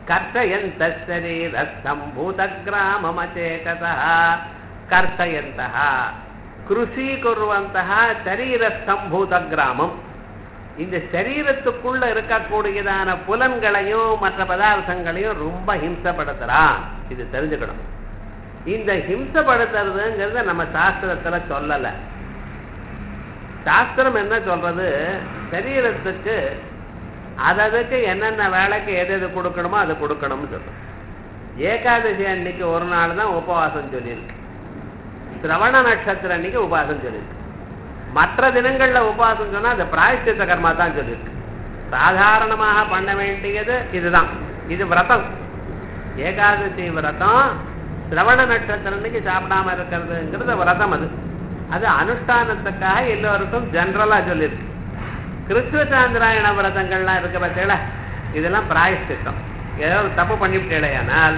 கர்ஷயந்த சரீரஸ்தம் பூதகிராமமச்சேதசः கர்ஷயந்தः கிருஷீகுர்வந்தः சரீரஸ்தம் பூதகிராமம் இந்த சரீரத்துக்குள்ள இருக்கக்கூடியதான புலன்களையும் மற்ற பதார்த்தங்களையும் ரொம்ப ஹிம்சப்படுத்துறான் இது தெரிஞ்சுக்கணும் இந்த ஹிம்சப்படுத்துறதுங்கிறத நம்ம சாஸ்திரத்துல சொல்லல சாஸ்திரம் என்ன சொல்றது சரீரத்துக்கு அததுக்கு என்னென்ன வேலைக்கு எது எது கொடுக்கணுமோ அது கொடுக்கணும்னு சொல்றோம் ஏகாதசி அன்னைக்கு ஒரு நாள் தான் உபவாசம் சொல்லியிருக்கு சிரவண நட்சத்திரம் அன்னைக்கு உபவாசம் சொல்லியிருக்கு மற்ற தினங்கள்ல உபவாசம் சொன்னா அது பிராயஷ்டித்த கர்மா தான் சொல்லியிருக்கு சாதாரணமாக பண்ண வேண்டியது இதுதான் இது விரதம் ஏகாதசி விரதம் சிரவண நட்சத்திரம் அன்னைக்கு சாப்பிடாம இருக்கிறதுங்கிறது விரதம் அது அது அனுஷ்டானத்துக்காக எல்லோருக்கும் ஜென்ரலா சொல்லியிருக்கு கிறிஸ்துவ சாந்திராயண விரதங்கள்லாம் இருக்க பட்சல இதெல்லாம் பிராயஷ்டித்தம் ஏதோ ஒரு தப்பு பண்ணிவிட்டேடையானால்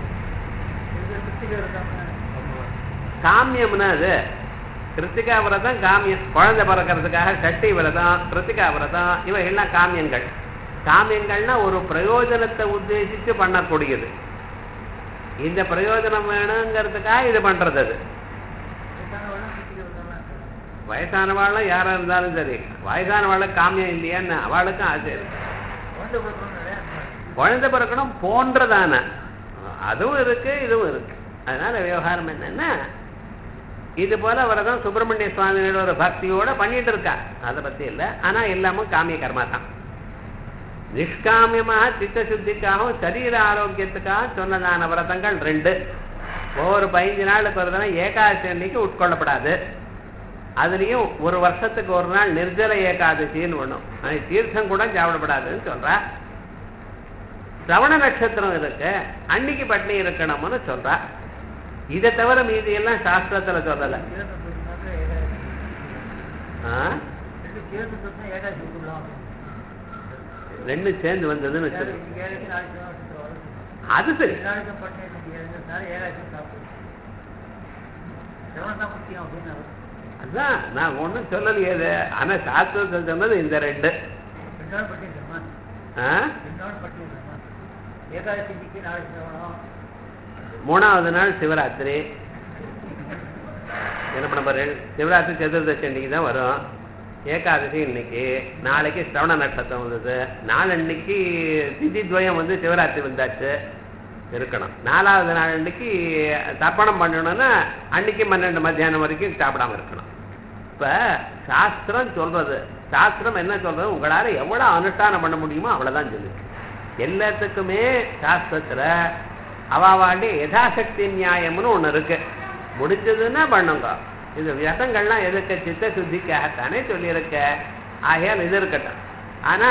காமியம்னா அது கிருத்திகா விரதம் காமியம் குழந்தை பிறக்கிறதுக்காக சட்டி விரதம் கிருத்திகா விரதம் இவைகள்லாம் காமியங்கள் காமியங்கள்னா ஒரு பிரயோஜனத்தை உத்தேசித்து பண்ணக்கூடியது இந்த பிரயோஜனம் வேணுங்கிறதுக்காக இது பண்றது அது வயசானவாளும் யாரா இருந்தாலும் சரி வயசானவாளுக்கு காமியம் இல்லையான்னு அவளுக்கும் ஆசை இருக்கு குழந்தை பிறக்கணும் போன்றதான அதுவும் இருக்கு இதுவும் இருக்கு அதனால விவகாரம் என்னன்னா இது போல அவரதான் சுப்பிரமணிய சுவாமியோட ஒரு பக்தியோட பண்ணிட்டு இருக்கா அதை பத்தி இல்லை ஆனா எல்லாமும் காமிய கர்மா தான் நிஷ்காமியமாக சித்த சுத்திக்காகவும் சரீர ஆரோக்கியத்துக்காக சொன்னதான விரதங்கள் ரெண்டு ஒவ்வொரு பதினஞ்சு நாளுக்கு ஒரு தினம் ஏகாதசி அன்னைக்கு உட்கொள்ளப்படாது அதுலயும் ஒரு வருஷத்துக்கு ஒரு நாள் நிர்ஜல ஏகாதசின்னு ஒண்ணும் அன்னைக்கு தீர்த்தம் கூட சாப்பிடப்படாதுன்னு சொல்றா சிரவண நட்சத்திரம் இருக்கு அன்னைக்கு பட்னி இருக்கணும்னு சொல்றா இதை தவிர மீதி எல்லாம் சாஸ்திரத்துல சொல்லல ஆ? ரெண்டும் சேர்ந்து வந்ததுன்னு வச்சு அது சரி அதான் நான் ஒண்ணும் சொல்லலையே இது. ஆனா சாஸ்திரத்தில் சொன்னது இந்த ரெண்டு ஆ? ஏகாதசிக்கு நாளைக்கு சிரவணம் மூணாவது நாள் சிவராத்திரி என்ன பண்ண பாரு சிவராத்திரி சதுர்தசி அன்னைக்கு தான் வரும் ஏகாதசி இன்னைக்கு நாளைக்கு சிரவண நட்சத்திரம் வந்தது நாளன்னைக்கு திதி துவயம் வந்து சிவராத்திரி வந்தாச்சு இருக்கணும் நாலாவது நாள் அன்னைக்கு தர்ப்பணம் பண்ணணும்னா அன்னைக்கு பன்னெண்டு மத்தியானம் வரைக்கும் சாப்பிடாம இருக்கணும் இப்ப சாஸ்திரம் சொல்றது சாஸ்திரம் என்ன சொல்றது உங்களால எவ்வளவு அனுஷ்டானம் பண்ண முடியுமோ அவ்வளவுதான் சொல்லுது எல்லாத்துக்குமே சாஸ்திரத்துல அவாவாண்டி யதாசக்தி நியாயம்னு ஒண்ணு இருக்கு முடிச்சதுன்னா பண்ணுங்க இது விரதங்கள்லாம் எதுக்கு சித்த சுத்திக்காகத்தானே சொல்லியிருக்க ஆகையால் இது இருக்கட்டும் ஆனா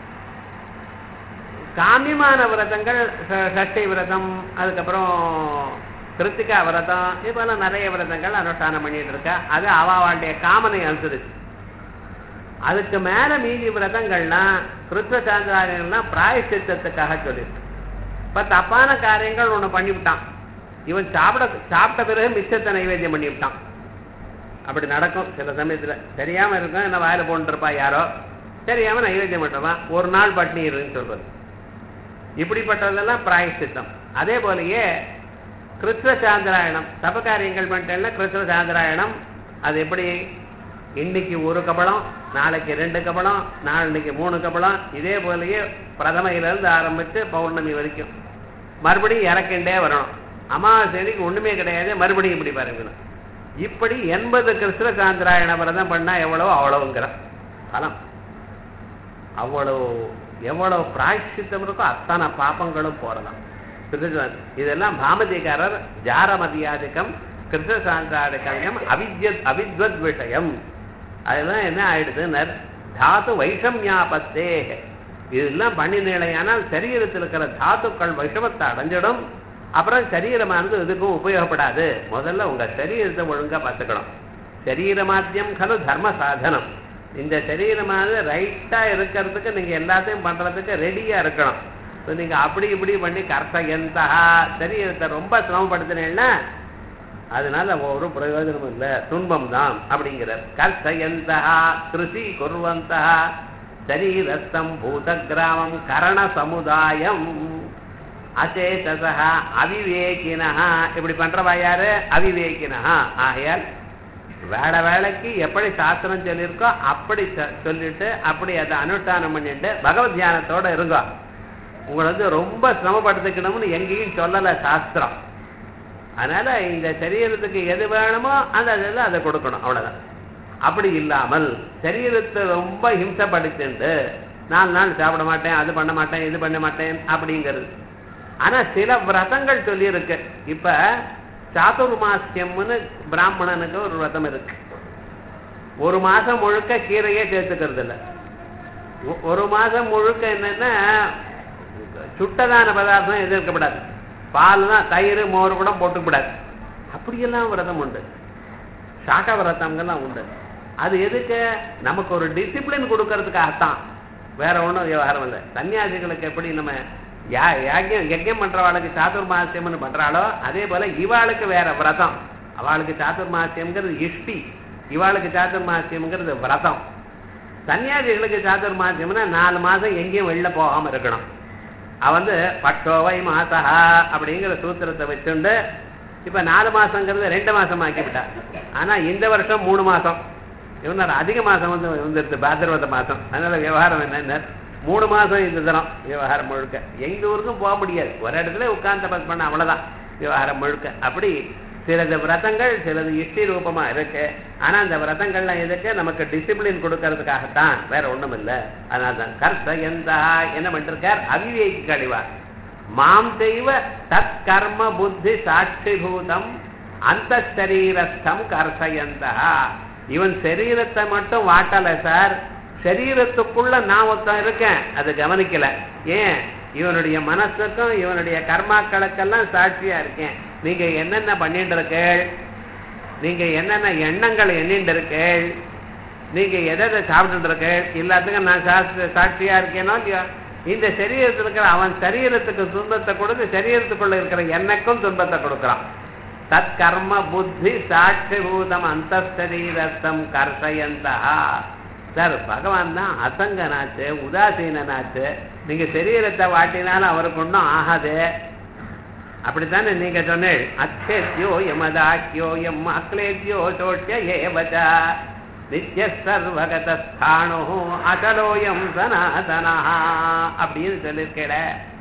காமியமான விரதங்கள் ச- சஷ்டி விரதம் அதுக்கப்புறம் கிருத்திகா விரதம் இது போல நிறைய விரதங்கள் அனுஷ்டானம் பண்ணிட்டு இருக்கா அது அவாவாண்டிய காமனை அனுசரிச்சு அதுக்கு மேல மீதி விரதங்கள்லாம் கிருத்வ சாந்திராயங்கள்லாம் பிராயசித்தத்துக்காக சொல்லியிருக்கு இப்ப தப்பான காரியங்கள் ஒண்ணு பண்ணிவிட்டான் இவன் சாப்பிட சாப்பிட்ட பிறகு மிச்சத்தை நைவேத்தியம் பண்ணிவிட்டான் அப்படி நடக்கும் சில சமயத்துல தெரியாம இருக்கும் என்ன வாயில போட்டுருப்பா யாரோ தெரியாம நைவேத்தியம் பண்றவன் ஒரு நாள் பட்னி இருன்னு சொல்றது இப்படிப்பட்டதெல்லாம் பிராயசித்தம் அதே போலயே கிருத்வ சாந்திராயணம் தப காரியங்கள் பண்ணிட்டேன்னா கிருத்வ சாந்திராயணம் அது எப்படி இன்னைக்கு ஒரு கபலம் நாளைக்கு ரெண்டு கபலம் நாளைக்கு மூணு கபலம் இதே போலயே பிரதமையில இருந்து ஆரம்பிச்சு பௌர்ணமி வரைக்கும் மறுபடியும் இறக்கிண்டே வரணும் அமாவாசைக்கு ஒண்ணுமே கிடையாது மறுபடியும் இப்படி பாருங்க இப்படி எண்பது கிருஷ்ண சாந்திராயண விரதம் பண்ணா எவ்வளவோ அவ்வளவுங்கிற பலம் அவ்வளவு எவ்வளவு பிராய்ச்சித்தம் இருக்கோ அத்தனை பாப்பங்களும் போறலாம் கிருஷ்ண- இதெல்லாம் பாமதிகாரர் ஜாரமதியாதிக்கம் கிருஷ்ண சாந்திராடிக்கம் அவித்ய அவித்வத் விஷயம் அதெல்லாம் என்ன ஆயிடுதுன்னர் தாத்து வைஷம்யாபத்தே இதெல்லாம் பண்ணினேலையானால் சரீரத்தில் இருக்கிற தாத்துக்கள் வைஷமத்தை அடைஞ்சிடும் அப்புறம் சரீரமானது எதுக்கும் உபயோகப்படாது முதல்ல உங்க சரீரத்தை ஒழுங்கா பார்த்துக்கணும் சரீரமாத்தியம் கலு தர்ம சாதனம் இந்த சரீரமானது ரைட்டா இருக்கிறதுக்கு நீங்க எல்லாத்தையும் பண்றதுக்கு ரெடியா இருக்கணும் இப்போ நீங்க அப்படி இப்படி பண்ணி கர்த்தயந்தா சரீரத்தை ரொம்ப சிரமப்படுத்தினேன்னா அதனால ஒரு பிரயோஜனமும் இல்லை துன்பம் தான் அப்படிங்கிறார் கர்த்தயந்தா கிருஷி குர்வந்தா சரீரஸ்தம் பூத கிராமம் கரண சமுதாயம் அச்சேதசா அவிவேகினா இப்படி பண்றவா யாரு அவிவேகினா ஆகையால் வேலை வேலைக்கு எப்படி சாஸ்திரம் சொல்லியிருக்கோ அப்படி சொ- சொல்லிட்டு அப்படி அதை அனுஷ்டானம் பண்ணிட்டு பகவத் தியானத்தோட இருங்க உங்களை வந்து ரொம்ப சிரமப்படுத்திக்கணும்னு எங்கேயும் சொல்லலை சாஸ்திரம் அதனால இந்த சரீரத்துக்கு எது வேணுமோ அந்த அதில் அதை கொடுக்கணும் அவ்வளவுதான் அப்படி இல்லாமல் சரீரத்தை ரொம்ப ஹிம்சப்படுத்திட்டு நாலு நாள் சாப்பிட மாட்டேன் அது பண்ண மாட்டேன் இது பண்ண மாட்டேன் அப்படிங்கிறது ஆனா சில விரதங்கள் சொல்லி இருக்கு இப்ப சாதுர்மாசியம்னு பிராமணனுக்கு ஒரு விரதம் இருக்கு ஒரு மாசம் முழுக்க கீரையே சேர்த்துக்கிறது இல்ல ஒ- ஒரு மாசம் முழுக்க என்னன்னா சுட்டதான பதார்த்தம் எதுவும் இருக்கக்கூடாது பால் தான் தயிர் மோர் கூட போட்டுக்கூடாது அப்படியெல்லாம் விரதம் உண்டு சாக்க விரதங்கள்லாம் உண்டு அது எதுக்கு நமக்கு ஒரு டிசிப்ளின் கொடுக்கறதுக்காகத்தான் வேற ஒண்ணும் விவகாரம் இல்லை சன்னியாசிகளுக்கு எப்படி நம்ம யா யாக்கியம் யஜ்யம் பண்றவாளுக்கு சாதுர்மாசியம்னு பண்றாளோ அதே போல இவாளுக்கு வேற விரதம் அவளுக்கு சாதுர்மாசியம்ங்கிறது இஷ்டி இவாளுக்கு சாதுர்மாசியம்ங்கிறது விரதம் சன்னியாசிகளுக்கு சாதுர்மாசியம்னா நாலு மாசம் எங்கேயும் வெளில போகாம இருக்கணும் அவன் வந்து பட்டோவை மாசா அப்படிங்கிற சூத்திரத்தை வச்சுண்டு இப்ப நாலு மாசங்கிறது ரெண்டு மாசம் ஆக்கிவிட்டா ஆனா இந்த வருஷம் மூணு மாசம் இவனோட அதிக மாசம் வந்து வந்துருது பாத்திரவத மாசம் அதனால விவகாரம் என்ன மூணு மாசம் இந்த தினம் விவகாரம் முழுக்க எங்க ஊருக்கும் போக முடியாது ஒரு இடத்துல உட்கார்ந்து தபஸ் பண்ண அவ்வளவுதான் விவகாரம் முழுக்க அப்படி சிலது விரதங்கள் சிலது இஷ்டி ரூபமா இருக்கு ஆனா அந்த விரதங்கள்லாம் எதுக்கு நமக்கு டிசிப்ளின் கொடுக்கறதுக்காகத்தான் வேற ஒண்ணும் இல்ல அதனால்தான் கர்த்த எந்தா என்ன பண்ணிருக்கார் அவிவேகி கழிவார் மாம் தெய்வ தத் கர்ம புத்தி சாட்சிபூதம் அந்த சரீரஸ்தம் கர்த்தயந்தா இவன் சரீரத்தை மட்டும் வாட்டல சார் சரீரத்துக்குள்ள நான் ஒருத்தன் இருக்கேன் அது கவனிக்கல ஏன் இவனுடைய மனசுக்கும் இவனுடைய கர்மாக்களுக்கெல்லாம் சாட்சியா இருக்கேன் நீங்க என்னென்ன பண்ணிட்டு இருக்கேள் நீங்க என்னென்ன எண்ணங்கள் எண்ணிட்டு இருக்கேள் நீங்க எதை எதை சாப்பிட்டு இருக்கேள் எல்லாத்துக்கும் நான் சாட்சி சாட்சியா இருக்கேனோ இல்லையோ இந்த சரீரத்தில் இருக்கிற அவன் சரீரத்துக்கு துன்பத்தை கொடுத்து சரீரத்துக்குள்ள இருக்கிற எனக்கும் துன்பத்தை கொடுக்குறான் தத் கர்ம புத்தி சாட்சிபூதம் அந்த சரீரத்தம் கர்ஷயந்தா சார் பகவான் தான் அசங்கனாச்சு உதாசீனனாச்சு நீங்க சரீரத்தை வாட்டினாலும் அவருக்கு ஒன்றும் ஆகாது அப்படித்தானே நீங்க சொன்னேள் அச்சேத்யோ யமதாக்கியோ எம் அக்லேத்யோ சோட்ய ஏவச்சா நித்ய சர்வகதானோ அசலோயம் சனாதனா அப்படின்னு சொல்லியிருக்கேட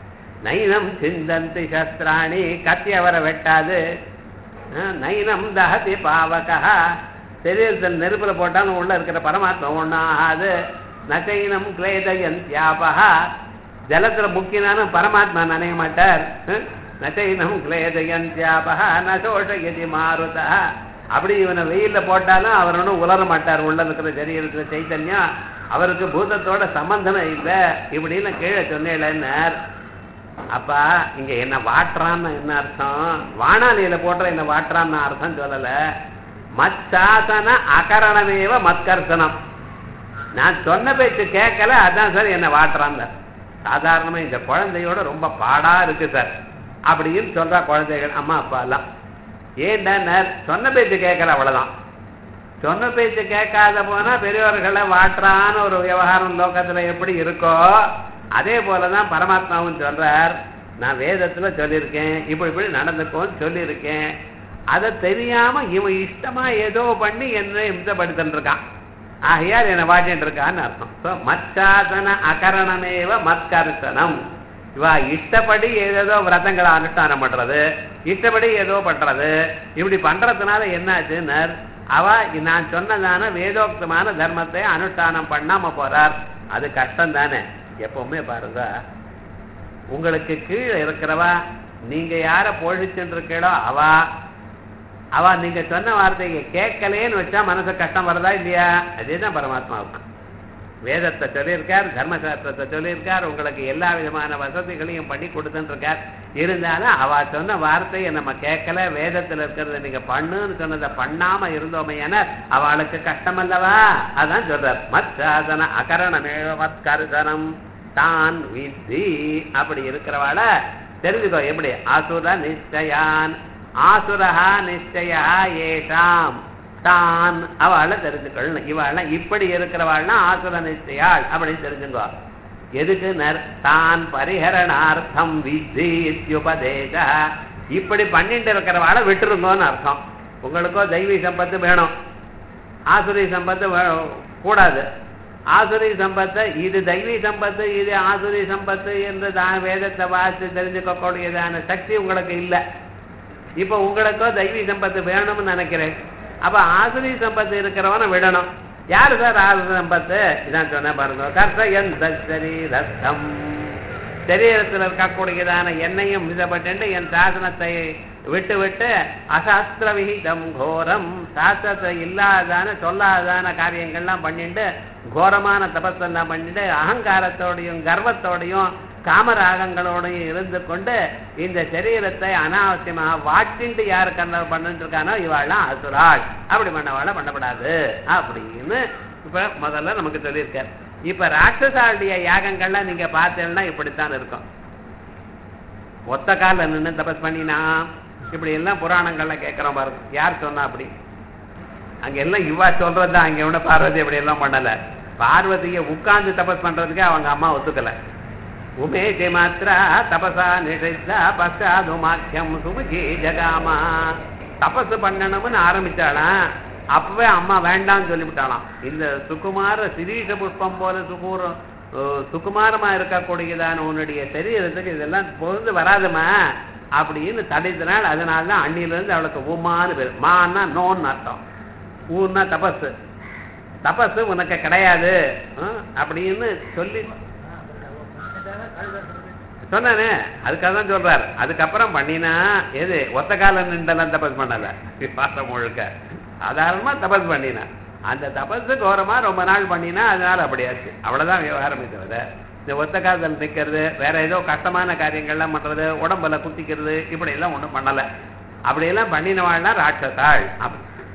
நைனம் சிந்தந்தி சஸ்திராணி கத்தி அவரை வெட்டாது அஹ், நைனம் தஹதி பாவகா சரீரத்தில் நெருப்புல போட்டாலும் உள்ள இருக்கிற பரமாத்மா ஒன்றும் ஆகாது நச்சைனம் கிளேதயந்தியாபகா ஜலத்துல முக்கினாலும் பரமாத்மா நனைய மாட்டார் அஹ், நச்சைனம் கிளேதயந்தியாபகா நசோஷயதி மாருதா அப்படி இவனை வெயில்ல போட்டாலும் அவர் ஒன்றும் உலர மாட்டார் உள்ள இருக்கிற சரீரத்துல சைத்தன்யம் அவருக்கு பூதத்தோட சம்பந்தமே இல்லை இப்படின்னு கீழே சொன்னேன் அப்பா இங்க என்ன வாட்டுறான்னு என்ன அர்த்தம் வானாலியில போடுற என்ன வாட்டுறான்னு அர்த்தம் சொல்லல மச்சாசன அகரணமேவ மத்கர்சனம் நான் சொன்ன பேச்சு கேட்கல அதான் சார் என்ன வாட்டுறாங்க சாதாரணமா இந்த குழந்தையோட ரொம்ப பாடா இருக்கு சார் அப்படின்னு சொல்றா குழந்தைகள் அம்மா அப்பா எல்லாம் ஏன்டா சொன்ன பேச்சு கேட்கல அவ்வளவுதான் சொன்ன பேச்சு கேட்காத போனா பெரியவர்களை வாட்டுறான்னு ஒரு விவகாரம் லோகத்துல எப்படி இருக்கோ அதே போலதான் பரமாத்மாவும் சொல்றார் நான் வேதத்துல சொல்லியிருக்கேன் இப்படி இப்படி நடந்துக்கோன்னு சொல்லியிருக்கேன் அதை தெரியாம இவன் இஷ்டமா ஏதோ பண்ணி என்ன இம்சப்படுத்திட்டு இருக்கான் ஆகையால் என்னை வாட்டிட்டு இருக்கான்னு அர்த்தம் So, மச்சாசன அகரணமேவ மத்கர்சனம் இவா இஷ்டப்படி ஏதேதோ விரதங்களை அனுஷ்டானம் பண்றது இஷ்டப்படி ஏதோ பண்றது இப்படி பண்றதுனால என்னாச்சுன்னர் அவ நான் சொன்னதான வேதோக்தமான தர்மத்தை அனுஷ்டானம் பண்ணாம போறார் அது கஷ்டம் தானே எப்பவுமே பாருங்க உங்களுக்கு கீழே இருக்கிறவா நீங்க யார போழிச்சுட்டு இருக்கீளோ அவா அவ நீங்க சொன்ன வார்த்தையை கேட்கலேன்னு வச்சா மனசு கஷ்டம் வருதா இல்லையா அதேதான் பரமாத்மாவுக்கு வேதத்தை சொல்லியிருக்கார் தர்மசாஸ்திரத்தை சொல்லியிருக்கார் உங்களுக்கு எல்லா விதமான வசதிகளையும் பண்ணி கொடுத்துட்டு இருக்கார் இருந்தாலும் அவ சொன்ன வார்த்தையை நம்ம கேட்கல வேதத்துல இருக்கிறத நீங்க பண்ணுன்னு சொன்னதை பண்ணாம இருந்தோமே என அவளுக்கு கஷ்டம் அல்லவா அதான் சொல்றார் மத்சாதன அகரணமேவ மத்கர்சனம் தான் வித்தி அப்படி இருக்கிறவாள தெரிஞ்சுக்கோ எப்படி ஆசுர நிச்சயான் ஆசுரஹா நிச்சயா ஏஷாம் தான் அவளை தெரிஞ்சுக்கொள்ளணும் இவாள் இப்படி இருக்கிறவாள்னா ஆசுர நிச்சயாள் அப்படின்னு தெரிஞ்சுக்கோ எதுக்கு நர் தான் பரிஹரணார்த்தம் வித்யுபதேச இப்படி பண்ணிட்டு இருக்கிறவாளை விட்டுருங்கோன்னு அர்த்தம் உங்களுக்கோ தெய்வீ சம்பத்து வேணும் ஆசுரி சம்பத்து வே- கூடாது ஆசுரி சம்பத்து இது தெய்வீ சம்பத்து இது ஆசுரி சம்பத்து என்று தான் வேதத்தை வாசித்து தெரிஞ்சுக்கக்கூடியதான சக்தி உங்களுக்கு இல்லை இப்ப உங்களுக்கோ தெய்வீ சம்பத்து வேணும்னு நினைக்கிறேன் அப்ப ஆசுரி சம்பத்து இருக்கிறவனை விடணும் யாரு சார் ஆசுரி சம்பத்து இதான் சொன்ன பாருங்க கர்த்தயன் சரீரத்தம் சரீரத்தில் இருக்கக்கூடியதான எண்ணெயும் மிதப்பட்டு என் சாசனத்தை விட்டு விட்டு அசாஸ்திர விகிதம் கோரம் சாஸ்திரத்தை இல்லாதான சொல்லாதான காரியங்கள்லாம் பண்ணிட்டு கோரமான தபஸெல்லாம் பண்ணிட்டு அகங்காரத்தோடையும் கர்வத்தோடையும் காமராகங்களோடையும் இருந்து கொண்டு இந்த சரீரத்தை அனாவசியமாக வாட்டின்ட்டு யாரு கண்ண பண்ணிட்டு இருக்கானோ இவாள்லாம் அசுராள் அப்படி பண்ணவாள பண்ணப்படாது அப்படின்னு இப்ப முதல்ல நமக்கு சொல்லியிருக்கார் இப்ப ராட்சசாளுடைய யாகங்கள்லாம் நீங்க பார்த்தீங்கன்னா இப்படித்தான் இருக்கும் ஒத்த கால நின்று தபஸ் பண்ணினா இப்படி எல்லாம் புராணங்கள்ல கேட்கிறோம் பாருங்க யார் சொன்னா அப்படி அங்க எல்லாம் இவா சொல்றதுதான் அங்க விட பார்வதி அப்படி எல்லாம் பண்ணல பார்வதியை உட்கார்ந்து தபஸ் பண்றதுக்கு அவங்க அம்மா ஒத்துக்கல உமேகி மாத்திரா தபசா நிஷித்தா பசாதுமாக்கியம் சுமுகி ஜகாமா தபசு பண்ணணும்னு ஆரம்பிச்சாளாம் அப்பவே அம்மா வேண்டாம்னு சொல்லிவிட்டாளாம் இந்த சுகுமார சிரீஷ புஷ்பம் போல சுகூர அஹ், சுகுமாரமா இருக்கக்கூடியதான உன்னுடைய சரீரத்துக்கு இதெல்லாம் பொருந்து வராதுமா அப்படின்னு தடைத்தினால் அதனால தான் அண்ணில இருந்து அவளுக்கு உமான்னு பேர் மான்னா நோன்னு அர்த்தம் ஊன்னா தபஸ் தபஸ் உனக்கு கிடையாது அஹ், அப்படின்னு சொல்லி சொன்னானே அதுக்காக தான் சொல்றாரு அதுக்கப்புறம் பண்ணினா எது ஒத்த கால நின்றெல்லாம் தபஸ் பண்ணல பாசம் முழுக்க சாதாரணமா தபஸ் பண்ணினா அந்த தபஸ் கோரமா ரொம்ப நாள் பண்ணினா அதனால அப்படியாச்சு அவ்வளவுதான் விவகாரம் தவிர இந்த ஒத்த காதல் நிற்கிறது வேற ஏதோ கஷ்டமான காரியங்கள்லாம் பண்றது உடம்புல குத்திக்கிறது இப்படி எல்லாம் ஒண்ணும் பண்ணல அப்படியெல்லாம் பண்ணினவாள்னா ராட்சசாள் அப்படி